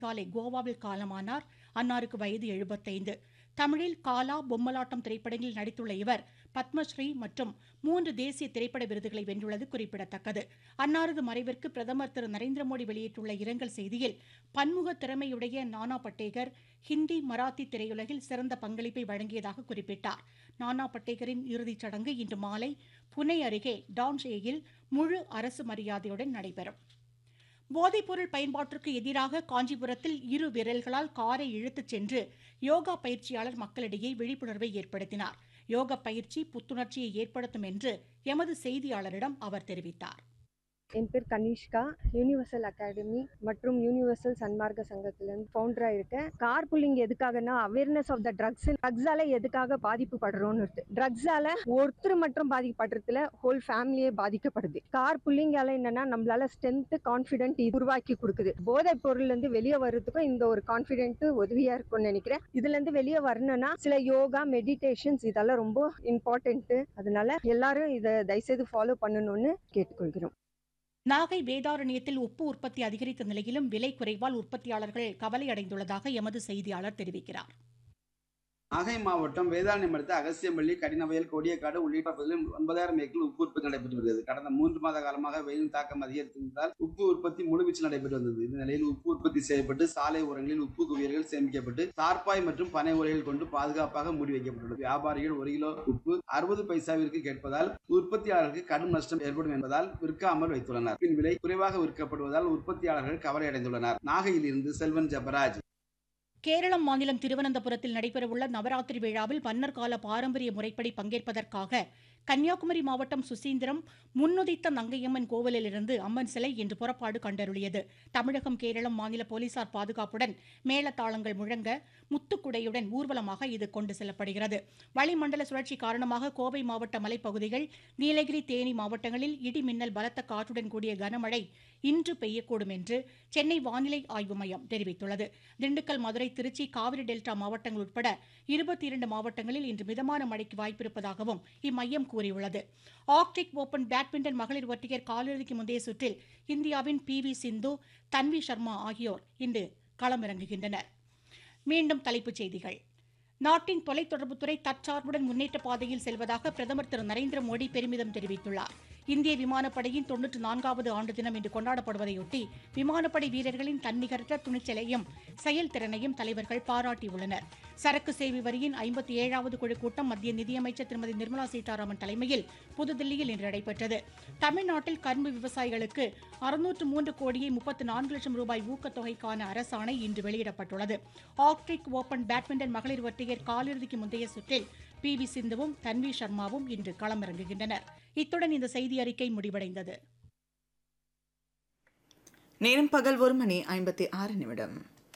காலை கோவாவில் காலமானார் அன்னாருக்கு வயது எழுபத்தைந்து தமிழில் காலா பொம்மலாட்டம் திரைப்படங்களில் நடித்துள்ள இவர் பத்மஸ்ரீ மற்றும் மூன்று தேசிய திரைப்பட விருதுகளை வென்றுள்ளது குறிப்பிடத்தக்கது அன்னாரது மறைவிற்கு பிரதமர் திரு நரேந்திர மோடி வெளியிட்டுள்ள இரங்கல் செய்தியில் பன்முக திறமையுடைய நானா பட்டேகர் ஹிந்தி மராத்தி திரையுலகில் சிறந்த பங்களிப்பை வழங்கியதாக குறிப்பிட்டார் நானா பட்டேகரின் இறுதிச் சடங்கு இன்று மாலை புனே அருகே டான்ஷேயில் முழு அரசு மரியாதையுடன் நடைபெறும் போதைப்பொருள் பயன்பாட்டிற்கு எதிராக காஞ்சிபுரத்தில் இரு விரல்களால் காரை இழுத்துச் சென்று யோகா பயிற்சியாளர் மக்களிடையே விழிப்புணர்வை ஏற்படுத்தினார் யோக பயிற்சி புத்துணர்ச்சியை ஏற்படுத்தும் என்று எமது செய்தியாளரிடம் அவர் தெரிவித்தார் என் பேர் கனிஷ்கா யூனிவர்சல் அகாடமி மற்றும் யூனிவர்சல் சன்மார்க்க சங்கத்திலேருந்து ஃபவுண்டராக இருக்கேன் கார் புல்லிங் எதுக்காகனா அவேர்னஸ் ஆஃப் த ட்ரக்ஸ் ட்ரக்ஸால எதுக்காக பாதிப்பு படுறோம்னு இருக்கு ட்ரக்ஸால ஒருத்தர் மட்டும் பாதிக்கப்படுறதுல ஹோல் ஃபேமிலியே பாதிக்கப்படுது கார் புல்லிங்கால என்னன்னா நம்மளால ஸ்ட்ரென்த் கான்ஃபிடென்ட் உருவாக்கி கொடுக்குது போதைப் பொருள்ல இருந்து வெளியே வர்றதுக்கும் இந்த ஒரு கான்ஃபிடென்ட் உதவியா இருக்கும்னு நினைக்கிறேன் இதுல இருந்து வெளியே வரணும்னா சில யோகா மெடிடேஷன்ஸ் இதெல்லாம் ரொம்ப இம்பார்ட்டன்ட் அதனால எல்லாரும் இதை தயவுசெய்து ஃபாலோ பண்ணணும்னு கேட்டுக்கொள்கிறோம் நாகை வேதாரண்யத்தில் உப்பு உற்பத்தி அதிகரித்த நிலையிலும் விலை குறைவால் உற்பத்தியாளர்கள் கவலையடைந்துள்ளதாக எமது செய்தியாளர் தெரிவிக்கிறார் நாகை மாவட்டம் வேதாரண்யம் அடுத்த அகசியம்பள்ளி கடினவயல் கோடியக்காடு உள்ளிட்ட பகுதிகளில் ஒன்பதாயிரம் ஏக்கரில் உப்பு உற்பத்தி நடைபெற்று வருகிறது கடந்த மூன்று மாத காலமாக வெயிலின் தாக்கம் அதிகரித்திருந்ததால் உப்பு உற்பத்தி முழுவீச்சில் நடைபெற்று வந்தது இந்த நிலையில் உப்பு உற்பத்தி செய்யப்பட்டு சாலை ஓரங்களில் உப்பு குவியல்கள் சேமிக்கப்பட்டு தார்ப்பாய் மற்றும் பனை உரைகள் கொண்டு பாதுகாப்பாக மூடி வைக்கப்பட்டுள்ளது வியாபாரிகள் ஒரு கிலோ உப்பு அறுபது பைசாவிற்கு கேட்பதால் உற்பத்தியாளருக்கு கடும் நஷ்டம் ஏற்படும் என்பதால் விற்காமல் வைத்துள்ளனர் பின் விலை குறைவாக விற்கப்படுவதால் உற்பத்தியாளர்கள் கவலையடைந்துள்ளனர் நாகையில் இருந்து செல்வன் ஜபராஜ் கேரளம் மாநிலம் திருவனந்தபுரத்தில் நடைபெறவுள்ள நவராத்திரி விழாவில் மன்னர் கால பாரம்பரிய முறைப்படி பங்கேற்பதற்காக கன்னியாகுமரி மாவட்டம் சுசீந்திரம் முன்னுதித்த நங்கையம்மன் கோவிலிலிருந்து அம்மன் சிலை இன்று புறப்பாடு கண்டருளியது தமிழகம் கேரளம் மாநில போலீசார் பாதுகாப்புடன் மேளதாளங்கள் முழங்க முத்துக்குடையுடன் ஊர்வலமாக இது கொண்டு செல்லப்படுகிறது வளிமண்டல சுழற்சி காரணமாக கோவை மாவட்ட மலைப்பகுதிகள் நீலகிரி தேனி மாவட்டங்களில் இடி மின்னல் பலத்த காற்றுடன் கூடிய கனமழை இன்று பெய்யக்கூடும் என்று சென்னை வானிலை ஆய்வு மையம் தெரிவித்துள்ளது திண்டுக்கல் மதுரை திருச்சி காவிரி டெல்டா மாவட்டங்கள் உட்பட இருபத்தி இரண்டு மாவட்டங்களில் இன்று மிதமான மழைக்கு வாய்ப்பிருப்பதாகவும் இம்மையம் கூறியுள்ளது ஆர்க்டிக் ஓபன் பேட்மிண்டன் மகளிர் ஒற்றையர் காலிறுதிக்கு முந்தைய சுற்றில் இந்தியாவின் பி வி சிந்து தன்வி சர்மா ஆகியோர் இன்று களமிறங்குகின்றனர் மீண்டும் தலைப்புச் செய்திகள் நாட்டின் தொலைத்தொடர்புத்துறை தற்சார்புடன் முன்னேற்ற பாதையில் செல்வதாக பிரதமர் திரு நரேந்திர மோடி பெருமிதம் தெரிவித்துள்ளார் இந்திய விமானப்படையின் தொன்னூற்று நான்காவது ஆண்டு தினம் இன்று கொண்டாடப்படுவதையொட்டி விமானப்படை வீரர்களின் தன்னிகரற்ற துணிச்சலையும் செயல்திறனையும் தலைவர்கள் பாராட்டியுள்ளனர் சரக்கு சேவை வரியின் ஐம்பத்தி ஏழாவது குழு கூட்டம் மத்திய நிதியமைச்சர் திருமதி நிர்மலா சீதாராமன் தலைமையில் புதுதில்லியில் இன்று நடைபெற்றது தமிழ்நாட்டில் கரும்பு விவசாயிகளுக்கு அறுநூற்று மூன்று கோடியே முப்பத்து நான்கு லட்சம் ரூபாய் ஊக்கத்தொகைக்கான அரசாணை இன்று வெளியிடப்பட்டுள்ளது ஆர்க்டிக் ஓபன் பேட்மிண்டன் மகளிர் ஒற்றையர் காலிறுதிக்கு முந்தைய சுற்றில் பி வி சிந்துவும் தன்வி சர்மாவும் இன்று களமிறங்குகின்றனர் இத்துடன் இந்த செய்தி அறிக்கை முடிவடைந்தது நேரம் பகல் ஒரு மணி ஐம்பத்தி ஆறு நிமிடம்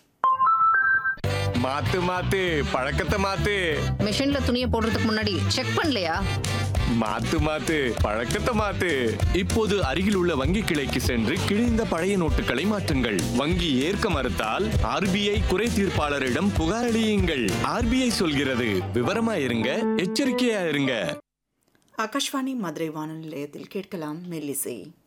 மாத்து மாத்து பழக்கத்தை மாத்து மிஷின்ல துணியை போடுறதுக்கு முன்னாடி செக் பண்ணலையா மாத்து மாத்து பழக்கத்தை மாத்து இப்போது அருகில் உள்ள வங்கி கிளைக்கு சென்று கிழிந்த பழைய நோட்டுகளை மாற்றுங்கள் வங்கி ஏற்க மறுத்தால் ஆர்பிஐ குறை தீர்ப்பாளரிடம் புகாரளியுங்கள் ஆர்பிஐ சொல்கிறது விவரமா இருங்க எச்சரிக்கையா இருங்க ஆகாஷ்வாணி மதுரை வானொலி நிலையத்தில் கேட்கலாம் மெல்லிசை